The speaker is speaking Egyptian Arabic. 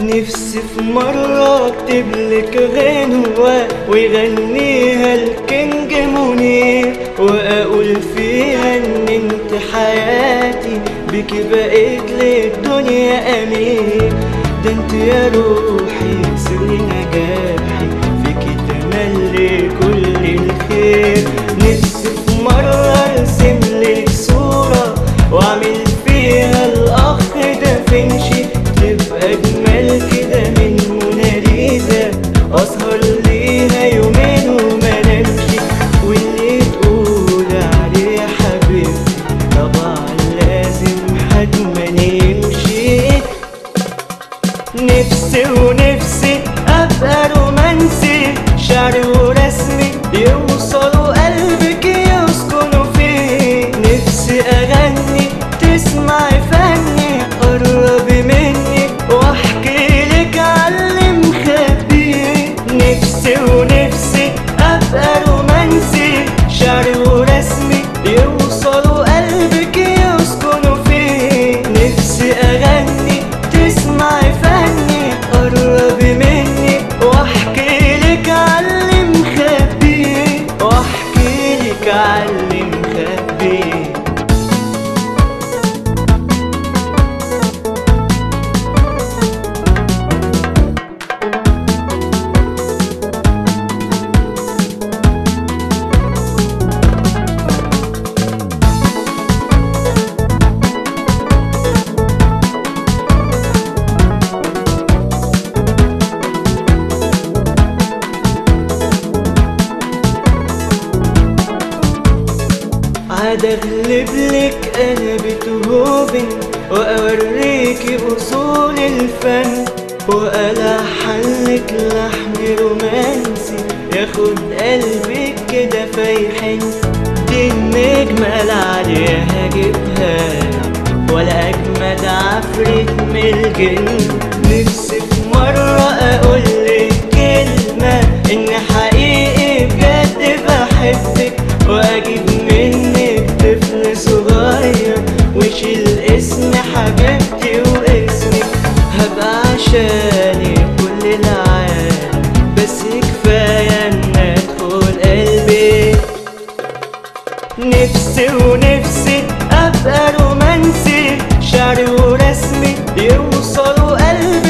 نفسي في مرة اكتب لك غنوة ويغنيها الكينج منير واقول فيها ان انت حياتي بك بقيت للدنيا امير ده انت يا روحي سر نجاحي فيك تملي كل الخير نفسي في مرة ارسم لك صورة واعمل فيها الاخ دافنشي تبقى اجمل كده من موناليزا اسهر ليها يومين وما نمشي واللي تقول عليه حبيبتي طبعا لازم حتما يمشي نفسي ونفسي ابقى رومانسي شعري ورسمي يوصلوا قلبك يسكنوا فيه نفسي اغني تسمعي فني قربي مني واحكي لك على مخبيه نفسي ونفسي ابقى رومانسي شعري ورسمي يوصلوا قلبك يسكنوا فيه نفسي اغني تسمعي فني قربي مني واحكي لك على مخبيه واحكي لك على مخبيه عاد اغلب لك انا بتهوفن واوريكي اصول الفن والحن لك لحن رومانسي ياخد قلبك كده فيحن دي النجمة العالية هجيبها ولا اجمد عفريت من الجن نفسي في مرة اقول لك كلمة ان حقيقي بجد بحبك واجيب منك طفل صغير وشيل اسم حبيبتي واسمك هبقى عشاني كل العالم بس كفاية ان ادخل قلبي نفسي ونفسي ابقى رومانسي شعري ورسمي يوصلوا قلبي